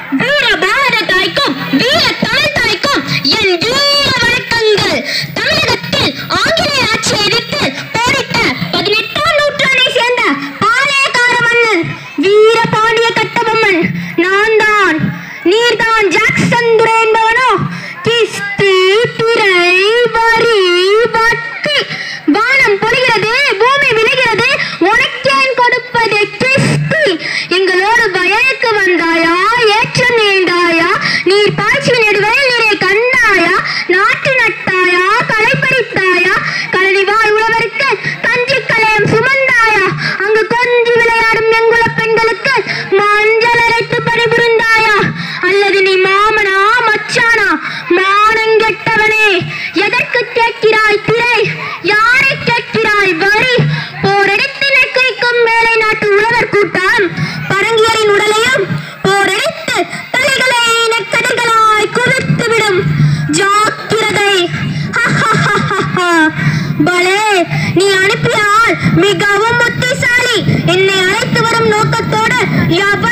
வீர பாரத தாய்க்கும் வீர தமிழ் தாய்க்கும் என் வீர வணக்கங்கள் தமிழகத்தில் ஆங்கிலேய ஆட்சியை எதிர்த்து போரிட்ட பதினெட்டாம் நூற்றாண்டை சேர்ந்த பாளையக்கார மன்னன் வீர பாண்டிய கட்டபொம்மன் நான் தான் நீர்தான் ஜாக்சன் துரை என்பவனோ கிஸ்தி திரை வரி வட்டி வானம் பொழிகிறது பூமி விழுகிறது உனக்கேன் கொடுப்பது கிஸ்தி எங்களோடு வயலுக்கு வந்தாயா ஏற்றம் நீண்டாயா நீர் பாய்ச்சி நெடுவயல் நீரை கண்டாயா நாட்டு நட்டாயா களை பறித்தாயா கழனி வாழ் உழவருக்கு கஞ்சி கலையம் சுமந்தாயா அங்கு கொஞ்சி விளையாடும் எங்குல பெண்களுக்கு மஞ்சள் அரைத்து பணிபுரிந்தாயா அல்லது நீ மாமனா மச்சானா மானங்கெட்டவனே எதற்கு கேட்கிறாய் திரை யாரை கேட்கிறாய் வரி போரடித்து நெக்குறிக்கும் மேலை நாட்டு உழவர் கூட்டம் பரங்கியரின் உடலையும் போரடித்து தலைகளை நெக்கடைகளாய் குவித்துவிடும் ஜாக்கிரதை பலே நீ அனுப்பிய ஆள் மிகவும் புத்திசாலி என்னை அழைத்து வரும் நோக்கத்தோடு எவ்வளவு